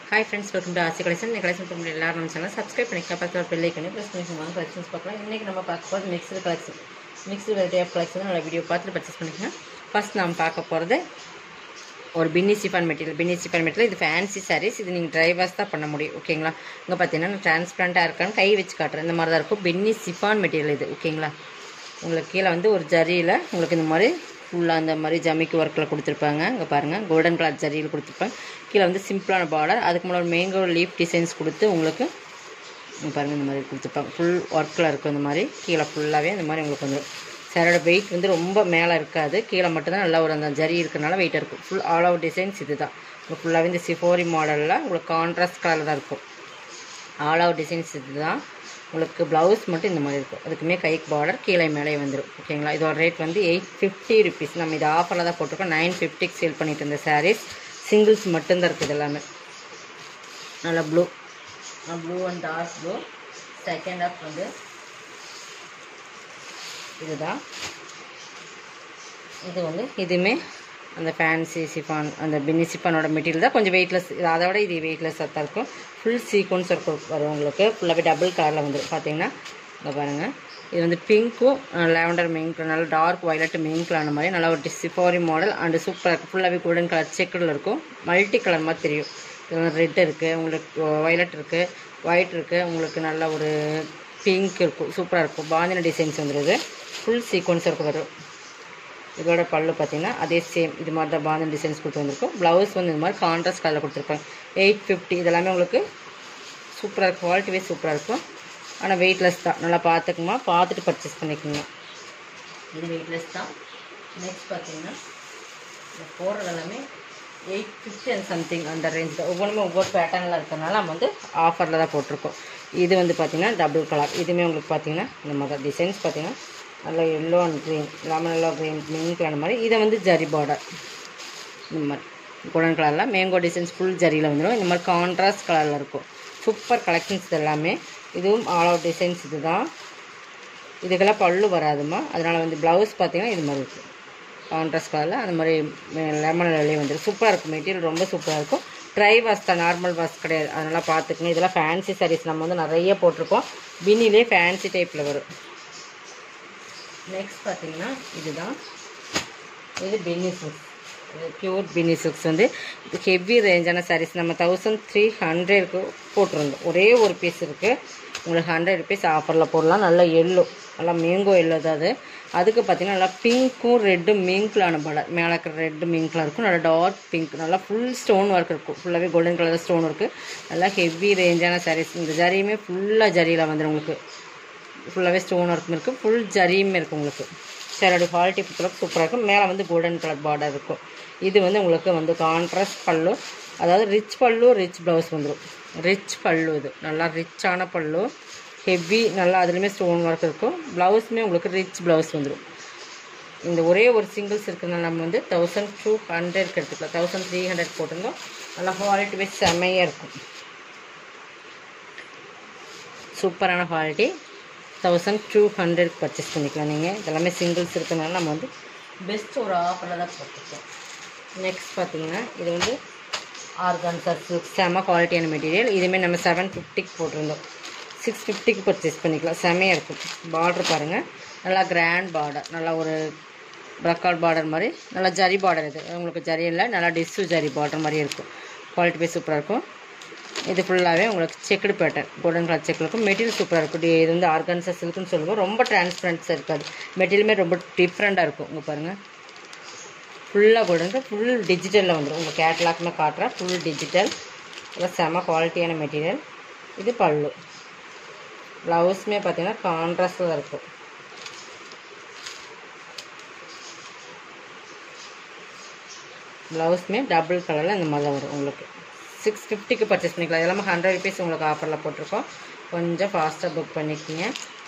hi friends welcome to Aasi collection இந்த collection பண்ணி எல்லாரும் நம்ம சேனல் சப்ஸ்கிரைப் பண்ணிக்க பக்கத்தில் ஒரு பெல்லை பண்ணி ப்ளஸ் பண்ணி வாங்க கலெக்ஷன்ஸ் பார்க்கலாம் இன்றைக்கி நம்ம பார்க்க போகிறது mixed collection mixed variety of collection நல்ல வீடியோ பார்த்துட்டு பர்ச்சேஸ் பண்ணிக்கலாம் ஃபர்ஸ்ட் நாம் பார்க்க போகிறது ஒரு Binny chiffon material Binny chiffon material இது ஃபேன்சி சாரீஸ் இது நீங்கள் ட்ரைவர்ஸ் தான் பண்ண முடியும் ஓகேங்களா இங்கே பார்த்தீங்கன்னா டிரான்ஸ்பரண்ட்டாக இருக்கான்னு கை வச்சு காட்டுறேன் இந்த மாதிரி தான் இருக்கும் பின்னி சிஃபான் மெட்டீரியல் இது ஓகேங்களா உங்களுக்கு கீழே வந்து ஒரு ஜரியில் உங்களுக்கு இந்த மாதிரி ஃபுல்லாக அந்த மாதிரி ஜமிக்கு ஒர்க்கில் கொடுத்துருப்பாங்க இங்கே பாருங்கள் கோல்டன் கலர் ஜரியில் கொடுத்துருப்பாங்க கீழே வந்து சிம்பிளான பார்டர் அதுக்கு முன்னாடி மேங்கோ லீஃப் டிசைன்ஸ் கொடுத்து உங்களுக்கு இங்கே பாருங்கள் இந்த மாதிரி கொடுத்துருப்பாங்க ஃபுல் ஒர்க்கில் இருக்கும் இந்த மாதிரி கீழே ஃபுல்லாகவே இந்த மாதிரி உங்களுக்கு வந்துடும் சாரோட வெயிட் வந்து ரொம்ப மேலே இருக்காது கீழே மட்டும்தான் நல்லா ஒரு அந்த ஜரி இருக்கிறனால வெயிட் இருக்கும் ஃபுல் ஆல் அவுட் டிசைன்ஸ் இது தான் உங்களுக்கு ஃபுல்லாகவே இந்த சிஃபோரி மாடலில் உங்களுக்கு கான்ட்ராஸ்ட் கலரில் தான் இருக்கும் ஆல் அவுட் டிசைன்ஸ் இது தான் உங்களுக்கு ப்ளவுஸ் மட்டும் இந்த மாதிரி இருக்கும் அதுக்குமே கைக்கு பார்டர் கீழே மேலே வந்துடும் ஓகேங்களா இதோட ரேட் வந்து எயிட் ஃபிஃப்டி ருபீஸ் நம்ம இது ஆஃபரில் தான் போட்டிருக்கோம் நைன் ஃபிஃப்டிக்கு சேல் பண்ணிட்டு இருந்த சாரீஸ் சிங்கிள்ஸ் மட்டும்தான் இருக்குது எல்லாமே நல்லா blue blue and dark blue second half வந்து இதுதான் இது வந்து இதுவுமே அந்த ஃபேன்சி சிஃபான் அந்த பின்னி சிஃபானோட மெட்டீரியல் தான் கொஞ்சம் வெயிட்லெஸ் இது அதை விட இது வெயிட்லெஸ்ஸாக தான் இருக்கும் ஃபுல் சீக்வன்ஸ் ஒர்க் வரும் உங்களுக்கு ஃபுல்லாகவே டபுள் கலரில் வந்துடும் பார்த்தீங்கன்னா இங்கே பாருங்கள் இது வந்து பிங்க்கும் லேவண்டர் மிங்க் நல்லா டார்க் வயலட் மிங்க்கில் ஆன மாதிரி நல்லா ஒரு சிஃபாரி மாடல் அண்டு சூப்பராக இருக்கும் ஃபுல்லாகவே கோல்டன் கலர் செக்கில் இருக்கும் மல்டி கலர் மாதிரி தெரியும் இது வந்து ரெட் இருக்குது உங்களுக்கு வயலட் இருக்குது ஒயிட் இருக்குது உங்களுக்கு நல்ல ஒரு பிங்க் இருக்கும் சூப்பராக இருக்கும் பாந்தின டிசைன்ஸ் வந்துடுது ஃபுல் சீக்வன்ஸ் ஒர்க் வரும் இதோட பல்லு பார்த்தீங்கன்னா அதே சேம் இது மாதிரி தான் பாந்தன் டிசைன்ஸ் கொடுத்து வந்திருக்கும் ப்ளவுஸ் வந்து இந்த மாதிரி கான்ட்ராஸ்ட் கலரில் கொடுத்துருப்பாங்க எயிட் ஃபிஃப்டி இதெல்லாமே உங்களுக்கு சூப்பராக இருக்கும் குவாலிட்டி வைஸ் சூப்பராக இருக்கும் ஆனால் வெயிட்லெஸ் தான் நல்லா பார்த்துக்குமா பார்த்துட்டு பர்ச்சேஸ் பண்ணிக்கோங்க இது வெயிட்லெஸ் தான் நெக்ஸ்ட் பார்த்தீங்கன்னா இந்த போடுறது எல்லாமே எயிட் ஃபிஃப்டி அண்ட் சம்திங் அந்த ரேஞ்ச் தான் ஒவ்வொன்றுமே ஒவ்வொரு பேட்டர்னில் இருக்கிறனால நம்ம வந்து ஆஃபரில் தான் போட்டிருக்கோம் இது வந்து பார்த்திங்கன்னா டபுள் கலர் இதுவுமே உங்களுக்கு பார்த்தீங்கன்னா இந்த மாதிரி டிசைன்ஸ் பார்த்தீங்கன்னா நல்ல yellow and green lemon yellow green மின் கலர் மாதிரி இதை வந்து ஜரி பார்டர் இந்த மாதிரி கோல்டன் கலரில் மேங்கோ டிசைன்ஸ் ஃபுல் ஜரியில் வந்துடும் இந்த மாதிரி கான்ட்ராஸ்ட் கலரில் இருக்கும் சூப்பர் கலெக்ஷன்ஸ் இது எல்லாமே இதுவும் ஆல் அவுட் டிசைன்ஸ் இது தான் இதுக்கெல்லாம் பல்லு வராதுமா அதனால் வந்து ப்ளவுஸ் பார்த்தீங்கன்னா இது மாதிரி இருக்கும் கான்ட்ராஸ்ட் கலரில் அந்த மாதிரி லெமன் வெளியே வந்துடும் சூப்பராக இருக்கும் மெட்டீரியல் ரொம்ப சூப்பராக இருக்கும் ட்ரை வாஷ் தான் நார்மல் வாஷ் கிடையாது அதனால் பார்த்துக்கணும் இதெல்லாம் ஃபேன்சி சாரீஸ் நம்ம வந்து நிறைய போட்டிருக்கோம் பின்னிலே ஃபேன்சி டைப்பில் வரும் நெக்ஸ்ட் பார்த்தீங்கன்னா இதுதான் இது பென்னி சில்க்ஸ் இது பியூர் பென்னி சில்க்ஸ் வந்து இது ஹெவி ரேஞ்சான சாரீஸ் நம்ம தௌசண்ட் த்ரீ ஹண்ட்ரடுக்கு போட்டிருந்தோம் ஒரே ஒரு பீஸ் இருக்குது உங்களுக்கு ஹண்ட்ரட் ருபீஸ் ஆஃபரில் போடலாம் நல்லா எல்லோ நல்லா மேங்கோ எல்லோ தான் அது அதுக்கு பார்த்தீங்கன்னா நல்லா பிங்க்கும் ரெட்டும் மிங்க்லான படம் மேலே இருக்கிற ரெட்டு மிங்க்லாம் இருக்கும் நல்லா டார்க் பிங்க் நல்லா ஃபுல் ஸ்டோன் ஒர்க் இருக்கும் ஃபுல்லாகவே கோல்டன் கலர் ஸ்டோன் இருக்குது நல்லா ஹெவி ரேஞ்சான சாரீஸ் இந்த ஜரியுமே ஃபுல்லாக ஜரியில் வந்துடும் உங்களுக்கு ஃபுல்லாகவே ஸ்டோன் ஒர்க்கும் இருக்குது ஃபுல் ஜரியுமே இருக்குது உங்களுக்கு சேரோட குவாலிட்டி பொறுத்தளவுக்கு சூப்பராக இருக்கும் மேலே வந்து கோல்டன் கலர் பார்டர் இருக்கும் இது வந்து உங்களுக்கு வந்து கான்ட்ராஸ்ட் பல்லு அதாவது ரிச் பல்லு ரிச் ப்ளவுஸ் வந்துடும் ரிச் பல்லு இது நல்லா ரிச்சான பல்லு ஹெவி நல்லா அதுலேயுமே ஸ்டோன் ஒர்க் இருக்கும் ப்ளவுஸுமே உங்களுக்கு ரிச் ப்ளவுஸ் வந்துடும் இந்த ஒரே ஒரு சிங்கிள்ஸ் இருக்கிறதுனால நம்ம வந்து தௌசண்ட் டூ ஹண்ட்ரட்க்கு எடுத்துக்கலாம் தௌசண்ட் த்ரீ ஹண்ட்ரட் போட்டிருந்தோம் நல்லா குவாலிட்டி வைஸ் செம்மையாக இருக்கும் சூப்பரான quality thousand two hundred purchase பண்ணிக்கலாம் நீங்கள் இதெல்லாமே சிங்கிள்ஸ் இருக்கிறதுனால நம்ம வந்து பெஸ்ட் ஒரு ஆஃபரில் தான் போட்டிருக்கோம் நெக்ஸ்ட் பார்த்தீங்கன்னா இது வந்து ஆர்கான்சா சில்க் செம்ம குவாலிட்டியான மெட்டீரியல் இதுவுமே நம்ம செவன் ஃபிஃப்டிக்கு போட்டிருந்தோம் சிக்ஸ் ஃபிஃப்டிக்கு பர்ச்சேஸ் பண்ணிக்கலாம் செம்மையாக இருக்கும் பார்டர் பாருங்கள் நல்லா கிராண்ட் பார்டர் நல்லா ஒரு ப்ரக்கால் பார்டர் மாதிரி நல்லா ஜரி பார்டர் இது உங்களுக்கு ஜரி இல்லை நல்லா டிஸ்ஸு ஜரி பார்டர் மாதிரி இருக்கும் குவாலிட்டி போய் சூப்பராக இருக்கும் இது ஃபுல்லாகவே உங்களுக்கு செக்குடு பேட்டர்ன் கோல்டன் கலர் செக்கில் இருக்கும் மெட்டீரியல் சூப்பராக இருக்கும் டி- இது வந்து ஆர்கான்சா சில்க்னு சொல்லுவோம் ரொம்ப டிரான்ஸ்பரன்ஸாக இருக்காது மெட்டீரியலுமே ரொம்ப டிஃப்ரெண்ட்டாக இருக்கும் இங்கே பாருங்கள் ஃபுல்லாக கோல்டன் ஃபுல் டிஜிட்டலில் வந்துடும் உங்கள் கேட்லாக்மே காட்டுறேன் ஃபுல் டிஜிட்டல் இதெல்லாம் செம குவாலிட்டியான மெட்டீரியல் இது பல்லு ப்ளவுஸுமே பார்த்தீங்கன்னா கான்ட்ராஸ்டில் இருக்கும் ப்ளவுஸுமே டபுள் கலரில் இந்த மாதிரி தான் வரும் உங்களுக்கு சிக்ஸ் ஃபிஃப்டிக்கு பர்ச்சேஸ் பண்ணிக்கலாம் எல்லாமே ஹண்ட்ரட் ருபீஸ் உங்களுக்கு ஆஃபரில் போட்டிருக்கோம் கொஞ்சம் ஃபாஸ்ட்டாக புக் பண்ணிக்கோங்க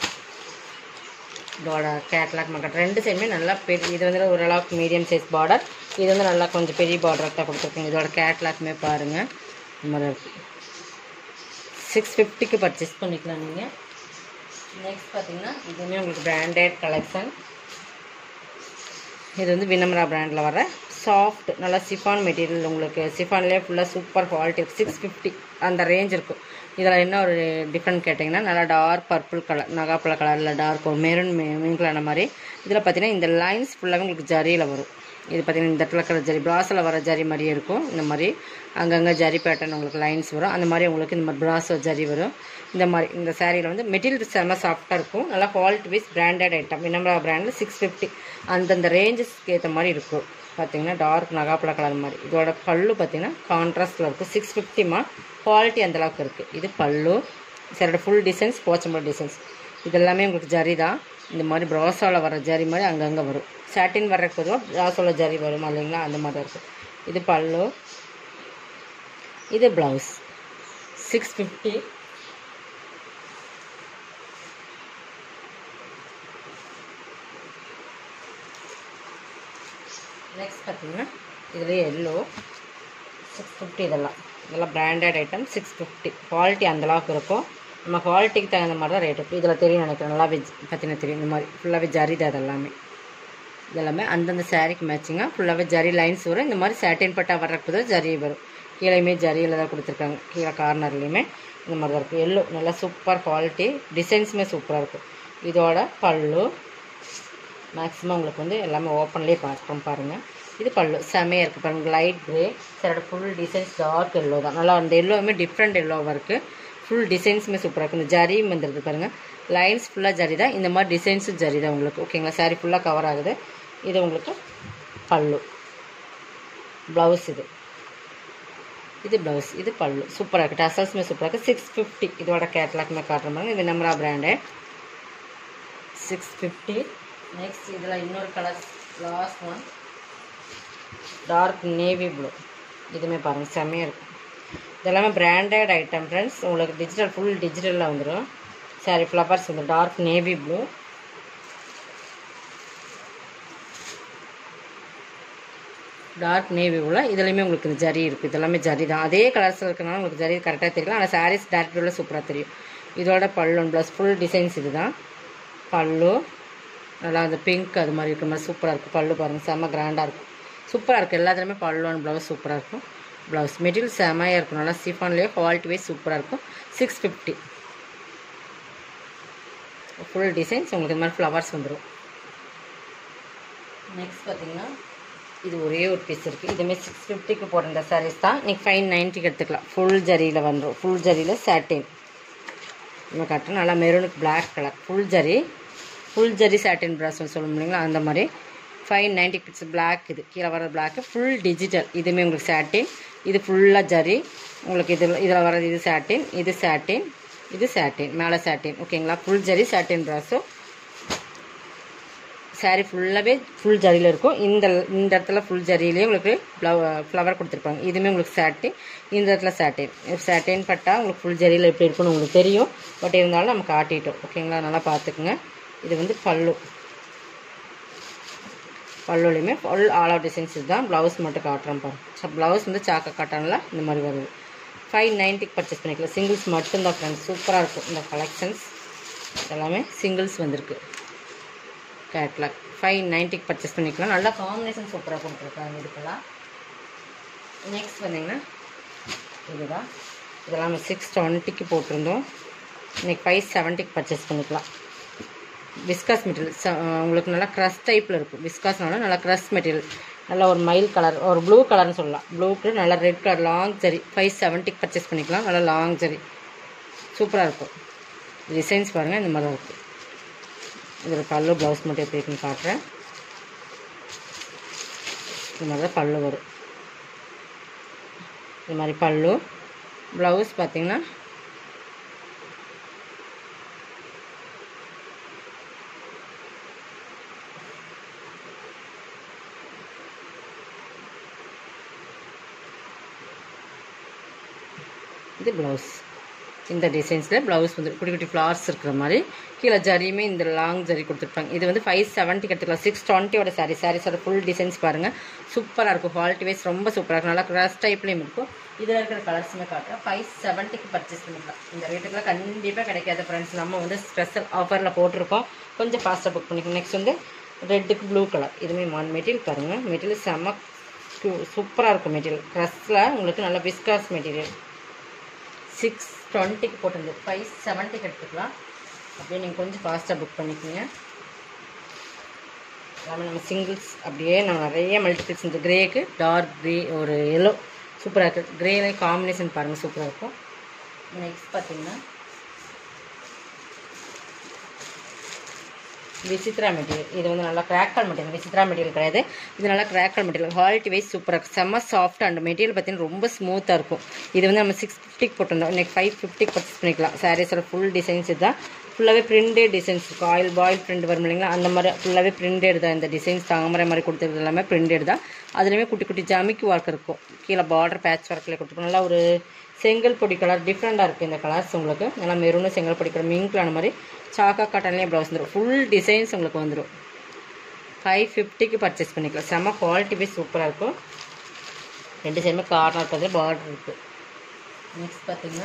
இதோட கேட்லாக் மக்கள் ரெண்டு சைடுமே நல்லா பெரிய இது வந்து ஓரளவுக்கு மீடியம் சைஸ் பார்டர் இது வந்து நல்லா கொஞ்சம் பெரிய பார்டராக தான் கொடுத்துருக்கோங்க இதோட கேட்லாக்மே பாருங்கள் இந்த மாதிரி இருக்குது சிக்ஸ் ஃபிஃப்டிக்கு பர்ச்சேஸ் பண்ணிக்கலாம் நீங்கள் நெக்ஸ்ட் பார்த்தீங்கன்னா இதுவுமே உங்களுக்கு பிராண்டட் கலெக்ஷன் இது வந்து வினம்ரா பிராண்டில் வர சாஃப்ட் நல்லா சிஃபான் மெட்டீரியல் உங்களுக்கு சிஃபான்லேயே ஃபுல்லாக சூப்பர் குவாலிட்டி சிக்ஸ் ஃபிஃப்டி அந்த ரேஞ்ச் இருக்கும் இதில் என்ன ஒரு டிஃப்ரெண்ட் கேட்டிங்கன்னா நல்லா டார்க் பர்பிள் கலர் நகாப்பழ கலரில் டார்க் ஒரு மெரூன் மீன்களான மாதிரி இதில் பார்த்தீங்கன்னா இந்த லைன்ஸ் ஃபுல்லாகவே உங்களுக்கு ஜரியில் வரும் இது பார்த்தீங்கன்னா இந்த இடத்துல இருக்கிற ஜரி பிராஸில் வர ஜரி மாதிரியே இருக்கும் இந்த மாதிரி அங்கங்கே ஜரி பேட்டர்ன் உங்களுக்கு லைன்ஸ் வரும் அந்த மாதிரி உங்களுக்கு இந்த மாதிரி பிராஸோ ஜரி வரும் இந்த மாதிரி இந்த சாரியில் வந்து மெட்டீரியல் செம்ம சாஃப்டாக இருக்கும் நல்லா குவாலிட்டி வைஸ் பிராண்டட் ஐட்டம் வினம்பரா பிராண்டில் சிக்ஸ் ஃபிஃப்டி அந்தந்த ரேஞ்சஸ்க்கு ஏற்ற மாதிரி இருக்கும் பார்த்தீங்கன்னா டார்க் நகாப்பழ கலர் மாதிரி இதோட பல்லு பார்த்தீங்கன்னா கான்ட்ராஸ்டில் இருக்கும் சிக்ஸ் ஃபிஃப்டிமா குவாலிட்டி அந்தளவுக்கு இருக்குது இது பல்லு சரோட ஃபுல் டிசைன்ஸ் போச்சம்பல் டிசைன்ஸ் இது எல்லாமே உங்களுக்கு ஜரி தான் இந்த மாதிரி ப்ராஸாவில் வர ஜரி மாதிரி அங்கங்கே வரும் சாட்டின் வர்றதுக்கு பொதுவாக ப்ராஸோவில் ஜரி வரும் இல்லைங்களா அந்த மாதிரி தான் இருக்கும் இது பல்லு இது ப்ளவுஸ் சிக்ஸ் ஃபிஃப்டி நெக்ஸ்ட் பார்த்தீங்கன்னா இதுலேயே எல்லோ சிக்ஸ் ஃபிஃப்டி இதெல்லாம் இதெல்லாம் branded item six fifty quality அந்தளவுக்கு இருக்கும் நம்ம குவாலிட்டிக்கு தகுந்த மாதிரி தான் ரேட் இருக்கும் இதில் தெரியும் நினைக்கிறேன் நல்லா வெஜ் பற்றின தெரியும் இந்த மாதிரி ஃபுல்லாகவே ஜரி தான் இதெல்லாமே இதெல்லாமே அந்தந்த சாரீக்கு மேட்சிங்காக ஃபுல்லாகவே ஜரி லைன்ஸ் வரும் இந்த மாதிரி சாட்டின் பட்டா வர்றதுக்கு தான் ஜரி வரும் கீழேயுமே ஜரியில் தான் கொடுத்துருக்காங்க கீழே கார்னர்லேயுமே இந்த மாதிரி தான் இருக்கும் எல்லோ நல்லா சூப்பர் குவாலிட்டி டிசைன்ஸுமே சூப்பராக இருக்கும் இதோட பல்லு மேக்ஸிமம் உங்களுக்கு வந்து எல்லாமே ஓப்பன்லேயே பார்க்குறோம் பாருங்கள் இது பல்லு செமையாக இருக்குது பாருங்கள் லைட் க்ரே சரோட ஃபுல் டிசைன்ஸ் டார்க் எல்லோ தான் நல்லா அந்த எல்லோவுமே டிஃப்ரெண்ட் எல்லோவாக இருக்குது ஃபுல் டிசைன்ஸுமே சூப்பராக இருக்குது இந்த ஜரியும் வந்துருது பாருங்கள் லைன்ஸ் ஃபுல்லாக ஜரி தான் இந்த மாதிரி டிசைன்ஸும் ஜரி தான் உங்களுக்கு ஓகேங்களா சாரீ ஃபுல்லாக கவர் ஆகுது இது உங்களுக்கு பல்லு ப்ளவுஸ் இது இது ப்ளவுஸ் இது பல்லு சூப்பராக இருக்குது டசல்ஸுமே சூப்பராக இருக்குது சிக்ஸ் ஃபிஃப்டி இதோட கேட்லாக்மே காட்டுற மாதிரி இது நம்பரா பிராண்டு சிக்ஸ் ஃபிஃப்டி நெக்ஸ்ட் இதில் இன்னொரு colour last one dark navy blue இதுவுமே பாருங்கள் செம்மையாக இருக்கும் இதெல்லாமே பிராண்டட் ஐட்டம் ஃப்ரெண்ட்ஸ் உங்களுக்கு டிஜிட்டல் ஃபுல் டிஜிட்டலில் வந்துடும் சாரி ஃப்ளவர்ஸ் வந்து dark navy blue dark navy ப்ளூவில் இதுலேயுமே உங்களுக்கு இந்த ஜரி இருக்குது இதெல்லாமே ஜரி தான் அதே கலர்ஸில் இருக்கிறனால உங்களுக்கு ஜரி கரெக்டாக தெரியல ஆனால் சாரீஸ் டேரக்ட் உள்ள சூப்பராக தெரியும் இதோட பல்லு ப்ளஸ் ஃபுல் டிசைன்ஸ் இது தான் பல்லு நல்லா அந்த பிங்க் அது மாதிரி இருக்கிற மாதிரி சூப்பராக இருக்கும் பல்லு பாருங்கள் செம்ம கிராண்டாக இருக்கும் சூப்பராக இருக்குது எல்லாத்துலேயுமே பல்லு அண்ட் ப்ளவுஸ் சூப்பராக இருக்கும் ப்ளவுஸ் மெட்டீரியல் செமையாக இருக்கும் நல்லா சிஃபான்லேயே குவாலிட்டி வைஸ் சூப்பராக இருக்கும் சிக்ஸ் ஃபிஃப்டி ஃபுல் டிசைன்ஸ் உங்களுக்கு இந்த மாதிரி ஃப்ளவர்ஸ் வந்துடும் நெக்ஸ்ட் பார்த்தீங்கன்னா இது ஒரே ஒரு பீஸ் இருக்குது இதுமாரி சிக்ஸ் ஃபிஃப்டிக்கு போட்டிருந்த சாரீஸ் தான் நீங்கள் ஃபைவ் நைன்ட்டிக்கு எடுத்துக்கலாம் ஃபுல் ஜரியில் வந்துடும் ஃபுல் ஜரியில் சாட்டின் நம்ம காட்டுறோம் நல்லா மெரூனுக்கு black colour full zari full zari satin ப்ராஸ்ன்னு சொல்ல முடியுங்களா அந்த மாதிரி ஃபைவ் நைன்ட்டி பிக்ஸ் பிளாக் இது கீழே வர பிளாக்கு ஃபுல் டிஜிட்டல் இதுவுமே உங்களுக்கு சாட்டின் இது ஃபுல்லாக ஜரி உங்களுக்கு இதில் இதில் வர்றது இது சாட்டின் இது சாட்டின் இது சாட்டின் மேலே சாட்டின் ஓகேங்களா ஃபுல் ஜரி சாட்டின் ப்ராஸும் சாரீ ஃபுல்லாகவே ஃபுல் ஜரியில் இருக்கும் இந்த இந்த இடத்துல ஃபுல் ஜரியிலே உங்களுக்கு ஃப்ளவர் கொடுத்துருப்பாங்க இதுவுமே உங்களுக்கு சாட்டின் இந்த இடத்துல சாட்டின் சாட்டின் பட்டா உங்களுக்கு ஃபுல் ஜரியில் எப்படி இருக்குன்னு உங்களுக்கு தெரியும் பட் இருந்தாலும் நம்ம காட்டிட்டோம் ஓகேங்களா நல்லா பார்த்துக்குங்க இது வந்து பல்லு பல்லுலையுமே ஃபுல் ஆல் அவுட் டிசைன்ஸ் இதுதான் ப்ளவுஸ் மட்டும் காட்டுறேன் பாருங்க ஸோ ப்ளவுஸ் வந்து சாக்க காட்டனில் இந்த மாதிரி வருது ஃபைவ் நைன்ட்டிக்கு பர்ச்சேஸ் பண்ணிக்கலாம் சிங்கிள்ஸ் மட்டும்தான் ஃப்ரெண்ட்ஸ் சூப்பராக இருக்கும் இந்த கலெக்ஷன்ஸ் எல்லாமே சிங்கிள்ஸ் வந்திருக்கு கேட்லாக் ஃபைவ் நைன்ட்டிக்கு பர்ச்சேஸ் பண்ணிக்கலாம் நல்லா காம்பினேஷன் சூப்பராக கொடுத்துருக்காங்க இதுக்கெல்லாம் நெக்ஸ்ட் வந்தீங்கன்னா இதுதான் இதெல்லாம் சிக்ஸ் டுவெண்ட்டிக்கு போட்டிருந்தோம் இன்றைக்கி ஃபைவ் செவன்ட்டிக்கு பர்ச்சேஸ் பண்ணிக்கலாம் விஸ்காஸ் மெட்டீரியல் உங்களுக்கு நல்லா க்ரஸ் டைப்பில் இருக்கும் விஸ்காஸ்னால நல்லா க்ரஸ் மெட்டீரியல் நல்லா ஒரு மயில் கலர் ஒரு ப்ளூ கலர்னு சொல்லலாம் ப்ளூக்கு நல்லா red colour long zari five செவன்ட்டிக்கு பர்ச்சேஸ் பண்ணிக்கலாம் நல்லா லாங் ஜரி சூப்பராக இருக்கும் டிசைன்ஸ் பாருங்கள் இந்த மாதிரி தான் இருக்குது இதில் பல்லு ப்ளவுஸ் மட்டும் எப்படி இருக்குன்னு காட்டுறேன் இந்த மாதிரி தான் பல்லு வரும் இது மாதிரி பல்லு ப்ளவுஸ் பார்த்தீங்கன்னா இது ப்ளவுஸ் இந்த டிசைன்ஸில் ப்ளவுஸ் வந்து குட்டி குட்டி ஃப்ளார்ஸ் இருக்கிற மாதிரி கீழே ஜரியுமே இந்த லாங் ஜரி கொடுத்துருப்பாங்க இது வந்து ஃபைவ் செவன்ட்டிக்கு எடுத்துக்கலாம் சிக்ஸ் டுவெண்ட்டியோட சாரி சாரீஸோட ஃபுல் டிசைன்ஸ் பாருங்கள் சூப்பராக இருக்கும் குவாலிட்டி வைஸ் ரொம்ப சூப்பராக இருக்கும் நல்லா கிராஸ் டைப்லேயும் இருக்கும் இதில் இருக்கிற கலர்ஸுமே காட்டுறேன் ஃபைவ் செவன்ட்டிக்கு பர்ச்சேஸ் பண்ணிக்கலாம் இந்த ரேட்டுக்குலாம் கண்டிப்பாக கிடைக்காது ஃப்ரெண்ட்ஸ் நம்ம வந்து ஸ்பெஷல் ஆஃபரில் போட்டிருக்கோம் கொஞ்சம் ஃபாஸ்ட்டாக புக் பண்ணிக்கணும் நெக்ஸ்ட் வந்து ரெட்டுக்கு ப்ளூ கலர் இதுவுமே மான் மெட்டீரியல் பாருங்கள் மெட்டீரியல் செம்ம சூப்பராக இருக்கும் மெட்டீரியல் ட்ரெஸ்ஸில் உங்களுக்கு நல்ல விஸ்காஸ் மெட்டீரியல் சிக்ஸ் டுவெண்ட்டிக்கு போட்டிருந்து ஃபைவ் செவன்ட்டிக்கு எடுத்துக்கலாம் அப்படியே நீங்கள் கொஞ்சம் ஃபாஸ்ட்டாக புக் பண்ணிக்கோங்க எல்லாமே நம்ம சிங்கிள்ஸ் அப்படியே நம்ம நிறைய மல்டிபிள்ஸ் இந்த கிரேக்கு டார்க் க்ரே ஒரு எல்லோ சூப்பராக இருக்குது க்ரேல காம்பினேஷன் பாருங்கள் சூப்பராக இருக்கும் நெக்ஸ்ட் பார்த்தீங்கன்னா விசித்ரா மெட்டீரியல் இது வந்து நல்லா கிராக்கல் மெட்டீரியல் விசித்ரா மெட்டீரியல் கிடையாது இது நல்லா கிராக்கல் மெட்டீரியல் குவாலிட்டி வைஸ் சூப்பராக இருக்கும் செம்ம சாஃப்ட் அண்ட் மெட்டீரியல் பார்த்தீங்கன்னா ரொம்ப ஸ்மூத்தாக இருக்கும் இது வந்து நம்ம சிக்ஸ் ஃபிஃப்டிக்கு போட்டிருந்தோம் இன்னைக்கு ஃபைவ் ஃபிஃப்டிக்கு பர்ச்சேஸ் பண்ணிக்கலாம் சாரீஸோட ஃபுல் டிசைன்ஸ் இதுதான் ஃபுல்லாகவே பிரிண்டட் டிசைன்ஸ் இருக்கும் ஆயில் பாயில் பிரிண்ட் வரும் இல்லைங்களா அந்த மாதிரி ஃபுல்லாகவே பிரிண்டட் தான் இந்த டிசைன்ஸ் தாமரை மாதிரி கொடுத்தது எல்லாமே பிரிண்டட் தான் அதுலேயுமே குட்டி குட்டி ஜாமிக்கு ஒர்க் இருக்கும் கீழே பார்டர் பேட்ச் ஒர்க்கில் கொடுத்துருக்கோம் நல்லா ஒரு செங்கல் பொடி கலர் டிஃப்ரெண்ட்டாக இருக்குது இந்த கலர்ஸ் உங்களுக்கு நல்லா மெரூனு செங்கல் பொடி கலர் மிங்க்லான மாதிரி சாக்கா காட்டன்லேயே ப்ளவுஸ் வந்துடும் ஃபுல் டிசைன்ஸ் உங்களுக்கு வந்துடும் ஃபைவ் ஃபிஃப்டிக்கு பர்ச்சேஸ் பண்ணிக்கலாம் செம்ம குவாலிட்டி போய் சூப்பராக இருக்கும் ரெண்டு சைடுமே கார்னர் பார்த்து பார்டர் இருக்குது நெக்ஸ்ட் பார்த்தீங்கன்னா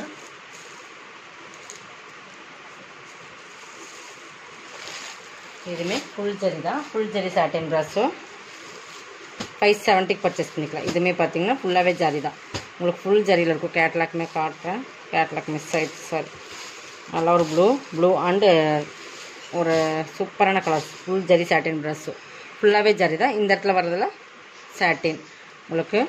இதுவுமே ஃபுல் ஜரி தான் ஃபுல் ஜரி சாட்டின் ப்ராஸும் ஃபைவ் செவன்ட்டிக்கு பர்ச்சேஸ் பண்ணிக்கலாம் இதுவுமே பார்த்தீங்கன்னா ஃபுல்லாகவே ஜரி தான் உங்களுக்கு ஃபுல் ஜரியில் இருக்கும் கேட்லாக்குமே காட்டுறேன் கேட்லாக் மிஸ் ஆயிடுச்சு சாரி நல்லா ஒரு ப்ளூ ப்ளூ அண்டு ஒரு சூப்பரான கலர்ஸ் ஃபுல் ஜரி சாட்டின் ப்ரஷ்ஷு ஃபுல்லாகவே ஜரி தான் இந்த இடத்துல வர்றதில் சாட்டின் உங்களுக்கு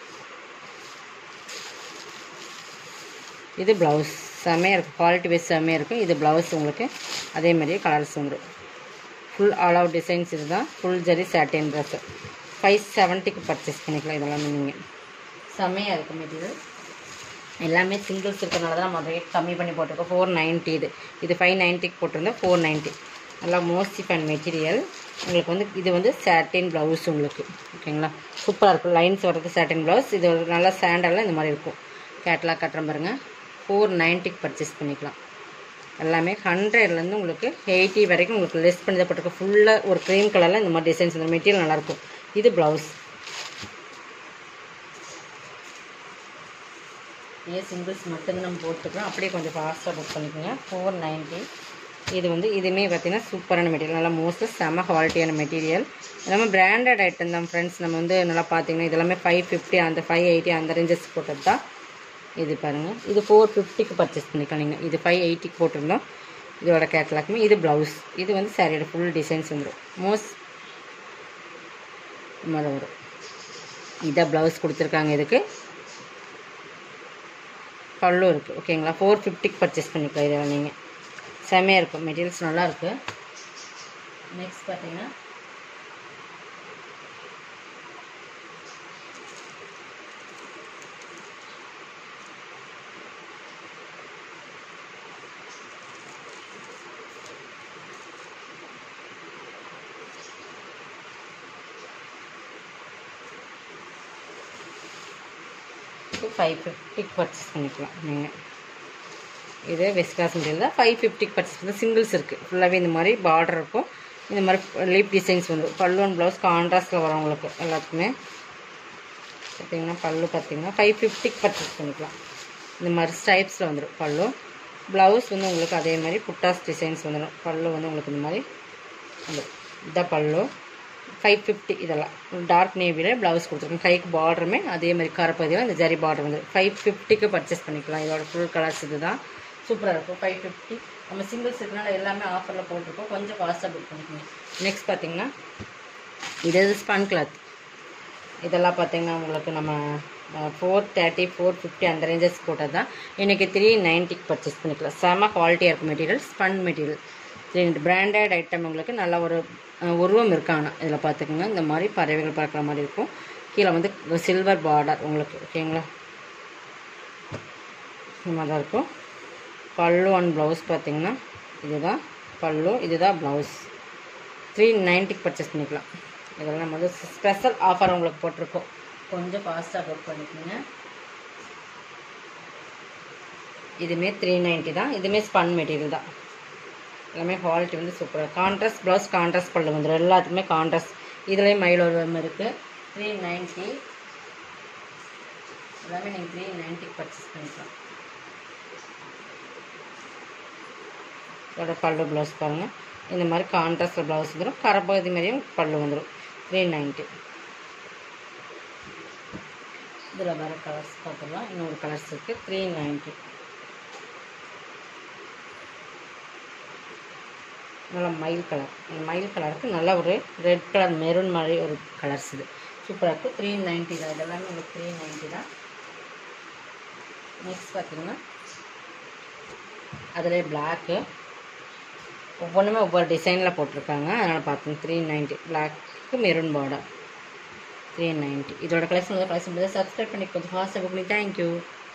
இது ப்ளவுஸ் செம்மையாக இருக்கும் குவாலிட்டி வைஸ் செம்மையாக இருக்கும் இது ப்ளவுஸ் உங்களுக்கு அதே மாதிரியே கலர்ஸ் வந்துடும் ஃபுல் ஆல் அவுட் டிசைன்ஸ் இதுதான் full zari satin dress five செவன்ட்டிக்கு பர்ச்சேஸ் பண்ணிக்கலாம் இதெல்லாமே நீங்கள் செம்மையாக இருக்கும் மெட்டீரியல் எல்லாமே சிங்கிள்ஸ் இருக்கிறனால தான் நம்ம ரேட் கம்மி பண்ணி போட்டிருக்கோம் ஃபோர் நைன்ட்டி இது இது ஃபைவ் நைன்ட்டிக்கு போட்டிருந்தோம் ஃபோர் நைன்ட்டி நல்லா மோஸ்ட்லி ஃபேன் மெட்டீரியல் உங்களுக்கு வந்து இது வந்து சாட்டின் ப்ளவுஸ் உங்களுக்கு ஓகேங்களா சூப்பராக இருக்கும் லைன்ஸ் வர்றது சாட்டின் ப்ளவுஸ் இது ஒரு நல்லா சாண்டலில் இந்த மாதிரி இருக்கும் கேட்லாக் கட்டுறேன் பாருங்கள் ஃபோர் நைன்ட்டிக்கு பர்ச்சேஸ் பண்ணிக்கலாம் எல்லாமே ஹண்ட்ரட்லேருந்து உங்களுக்கு எயிட்டி வரைக்கும் உங்களுக்கு லெஸ் பண்ணி தான் போட்டிருக்கோம் ஃபுல்லாக ஒரு க்ரீம் கலரில் இந்த மாதிரி டிசைன்ஸ் இந்த மெட்டீரியல் நல்லாயிருக்கும் இது ப்ளவுஸ் ஏ சிங்கிள்ஸ் மட்டும்தான் நம்ம போட்டுக்கிறோம் அப்படியே கொஞ்சம் ஃபாஸ்ட்டாக புக் பண்ணிக்கோங்க ஃபோர் நைன்ட்டி இது வந்து இதுவுமே பார்த்தீங்கன்னா சூப்பரான மெட்டீரியல் நல்லா மோஸ்ட்டாக செம்ம குவாலிட்டியான மெட்டீரியல் எல்லாமே பிராண்டட் ஐட்டம் தான் ஃப்ரெண்ட்ஸ் நம்ம வந்து நல்லா பார்த்தீங்கன்னா இதெல்லாமே ஃபைவ் ஃபிஃப்டி அந்த ஃபைவ் எயிட்டி அந்த ரேஞ்சஸ் போட்டது தான் இது பாருங்கள் இது ஃபோர் ஃபிஃப்டிக்கு பர்ச்சேஸ் பண்ணிக்கலாம் நீங்கள் இது ஃபைவ் எயிட்டிக்கு போட்டிருந்தோம் இதோட கேட்லாக்குமே இது ப்ளவுஸ் இது வந்து சாரியோட ஃபுல் டிசைன்ஸ் வந்துடும் மோஸ்ட் மாதிரி வரும் இதான் ப்ளவுஸ் கொடுத்துருக்காங்க இதுக்கு பல்லு இருக்குது ஓகேங்களா ஃபோர் ஃபிஃப்டிக்கு பர்ச்சேஸ் பண்ணிக்கலாம் இதெல்லாம் நீங்கள் செம்மையாக இருக்கும் மெட்டீரியல்ஸ் நல்லா இருக்கு நெக்ஸ்ட் பார்த்தீங்கன்னா ஃபைவ் ஃபிஃப்டிக்கு பர்ச்சேஸ் பண்ணிக்கலாம் நீங்கள் இது வெஸ்காஸ் மெட்டீரியல் தான் ஃபைவ் ஃபிஃப்டிக்கு பர்ச்சேஸ் பண்ணி சிங்கிள்ஸ் இருக்குது ஃபுல்லாகவே இந்த மாதிரி பார்டர் இருக்கும் இந்த மாதிரி லீப் டிசைன்ஸ் வந்து பல்லு அண்ட் ப்ளவுஸ் கான்ட்ராஸ்ட்டில் வரும் உங்களுக்கு எல்லாத்துக்குமே பார்த்தீங்கன்னா பல்லு பார்த்தீங்கன்னா ஃபைவ் ஃபிஃப்டிக்கு பர்ச்சேஸ் பண்ணிக்கலாம் இந்த மாதிரி ஸ்டைப்ஸில் வந்துடும் பல்லு ப்ளவுஸ் வந்து உங்களுக்கு அதே மாதிரி புட்டாஸ் டிசைன்ஸ் வந்துடும் பல்லு வந்து உங்களுக்கு இந்த மாதிரி வந்துடும் இதான் பல்லு ஃபைவ் ஃபிஃப்டி இதெல்லாம் டார்க் நேவியில் ப்ளவுஸ் கொடுத்துருக்கோம் கைக்கு பார்டருமே அதே மாதிரி கரப்பதியில் இந்த ஜரி பார்டர் வந்து ஃபைவ் ஃபிஃப்டிக்கு பர்ச்சேஸ் பண்ணிக்கலாம் இதோட ஃபுல் கலர்ஸ் இது தான் சூப்பராக இருக்கும் ஃபைவ் ஃபிஃப்டி நம்ம சிங்கிள்ஸ் இருக்கனால எல்லாமே ஆஃபரில் போட்டிருக்கோம் கொஞ்சம் ஃபாஸ்ட்டாக புக் பண்ணிக்கணும் நெக்ஸ்ட் பார்த்தீங்கன்னா இது ஸ்பன் கிளாத் இதெல்லாம் பார்த்தீங்கன்னா உங்களுக்கு நம்ம ஃபோர் தேர்ட்டி ஃபோர் ஃபிஃப்டி அந்த ரேஞ்சஸ் போட்டது தான் இன்றைக்கி த்ரீ நைன்ட்டிக்கு பர்ச்சேஸ் பண்ணிக்கலாம் செம குவாலிட்டியாக இருக்கும் மெட்டீரியல் ஸ்பன் மெட்டீரியல் ரெண்டு பிராண்டட் ஐட்டம் உங்களுக்கு நல்ல ஒரு அஹ், உருவம் இருக்காங்க இதில் பார்த்துக்கோங்க இந்த மாதிரி பறவைகள் பார்க்குற மாதிரி இருக்கும் கீழே வந்து சில்வர் பார்டர் உங்களுக்கு ஓகேங்களா இந்த மாதிரி தான் இருக்கும் பல்லு அண்ட் ப்ளவுஸ் பார்த்தீங்கன்னா இதுதான் பல்லு இதுதான் ப்ளவுஸ் த்ரீ நைன்ட்டிக்கு பர்ச்சேஸ் பண்ணிக்கலாம் இதெல்லாம் நம்ம வந்து ஸ்பெஷல் ஆஃபர் உங்களுக்கு போட்டிருக்கோம் கொஞ்சம் ஃபாஸ்ட்டாக புக் பண்ணிக்கோங்க இதுவுமே த்ரீ நைன்ட்டி தான் இதுவுமே ஸ்பன் மெட்டீரியல் தான் எல்லாமே குவாலிட்டி வந்து சூப்பராக கான்ட்ராஸ்ட் ப்ளவுஸ் கான்ட்ராஸ்ட் பல்லு வந்துடும் எல்லாத்துக்குமே கான்ட்ராஸ்ட் இதுலேயும் மயிலோரம் இருக்குது த்ரீ நைன்ட்டி எல்லாமே நீங்கள் த்ரீ நைன்ட்டிக்கு பர்ச்சேஸ் பண்ணிக்கலாம் இதோட பல்லு ப்ளவுஸ் பாருங்கள் இந்த மாதிரி கான்ட்ராஸ்டில் ப்ளவுஸ் வந்துடும் கரப்பகுதி மாதிரியும் பல்லு வந்துடும் த்ரீ நைன்ட்டி இதில் வர கலர்ஸ் பார்த்துடலாம் இன்னொரு கலர்ஸ் இருக்குது த்ரீ நைன்ட்டி நல்லா மயில் கலர் மயில் கலருக்கு நல்ல ஒரு ரெட் கலர் மெரூன் மாதிரி ஒரு கலர்ஸ் இது சூப்பராக இருக்குது த்ரீ நைன்ட்டி தான் இதெல்லாமே உங்களுக்கு த்ரீ நைன்ட்டி தான் நெக்ஸ்ட் பார்த்தீங்கன்னா அதிலே பிளாக்கு ஒவ்வொன்றுமே ஒவ்வொரு டிசைனில் போட்டிருக்காங்க அதனால் பார்த்தோம் three ninety black maroon border three ninety இதோட கலெக்ஷன் கலெக்ஷன் சப்ஸ்கிரைப் பண்ணி கொஞ்சம் ஃபாஸ்ட்டாக புக் பண்ணி தேங்க்யூ